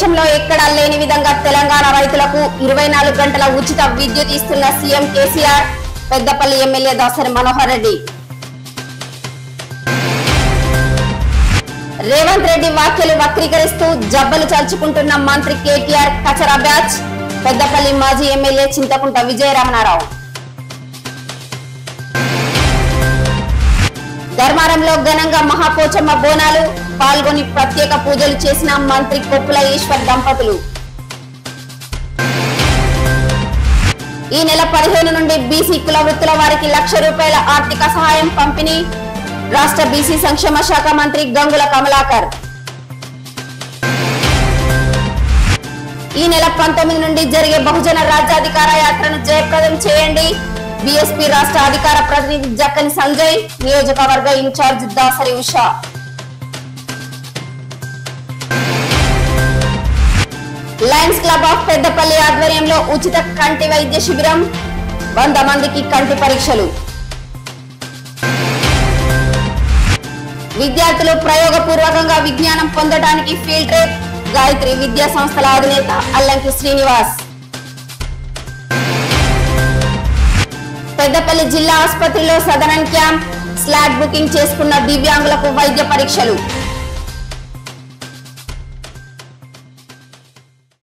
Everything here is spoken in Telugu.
దేశంలో ఎక్కడా లేని విధంగా తెలంగాణ రైతులకు ఇరవై నాలుగు గంటల ఉచిత విద్యుత్ ఇస్తున్న సీఎం కేసీఆర్ పెద్దపల్లి ఎమ్మెల్యే దాసరి మనోహర్ రెడ్డి రేవంత్ రెడ్డి వ్యాఖ్యలు వక్రీకరిస్తూ జబ్బలు చల్చుకుంటున్న మంత్రి కేటీఆర్ కచరా బ్యాచ్ పెద్దపల్లి మాజీ ఎమ్మెల్యే చింతకుంట విజయరమణారావు ధర్మారంలో ఘనంగా మహాపోచమ్మ బోనాలు పాల్గొని ప్రత్యేక పూజలు చేసిన మంత్రి కొప్పుల ఈశ్వర్ దంపతులు ఈ నెల పదిహేను నుండి బీసీ కుల వృత్తుల వారికి లక్ష రూపాయల ఆర్థిక సహాయం పంపిణీ రాష్ట్ర బీసీ సంక్షేమ శాఖ మంత్రి గంగుల కమలాకర్ ఈ నెల పంతొమ్మిది నుండి జరిగే బహుజన రాజ్యాధికార యాత్రను జయప్రదం చేయండి బీఎస్పీ రాష్ట్ర అధికార ప్రతినిధి జక్కని సంజయ్ నియోజకవర్గ in charge Dasari Usha Lions Club of Peddapalli ఆధ్వర్యంలో ఉచిత కంటి వైద్య శిబిరం వంద మందికి కంటి పరీక్షలు విద్యార్థులు ప్రయోగపూర్వకంగా విజ్ఞానం పొందడానికి ఫీల్డ్ ట్రిప్ గాయత్రి విద్యా సంస్థల అధినేత అల్లంకి శ్రీనివాస్ పెద్దపల్లి జిల్లా ఆసుపత్రిలో సదరన్ క్యాంప్ స్లాట్ బుకింగ్ చేసుకున్న దివ్యాంగులకు వైద్య పరీక్షలు